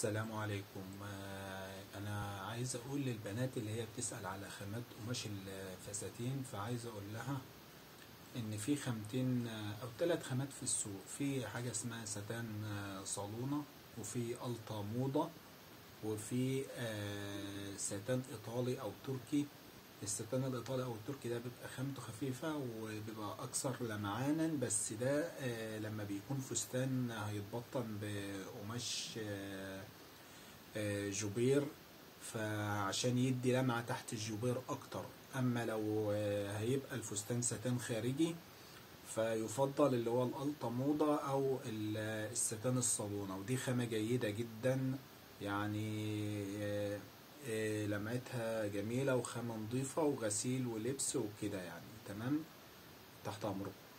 السلام عليكم آه، انا عايز اقول للبنات اللي هي بتسأل على خامات قماش الفساتين فعايز اقول لها ان في خامتين آه، او ثلاث خامات في السوق في حاجة اسمها ستان آه، صالونة وفي التا موضة وفي آه، ستان ايطالي او تركي الستان الايطالي او التركي ده بيبقى خامته خفيفة وبيبقى اكثر لمعانا بس ده آه، لما بيكون فستان هيتبطن بقماش آه، آه، جوبير فعشان يدي لمعة تحت الجوبير اكتر اما لو آه، هيبقى الفستان ستان خارجي فيفضل اللي هو الالتا موضة او ال- الستان الصالونة ودي خامة جيدة جدا يعني آه، آه، لمعتها جميلة وخامة نظيفة وغسيل ولبس وكده يعني تمام تحت امركم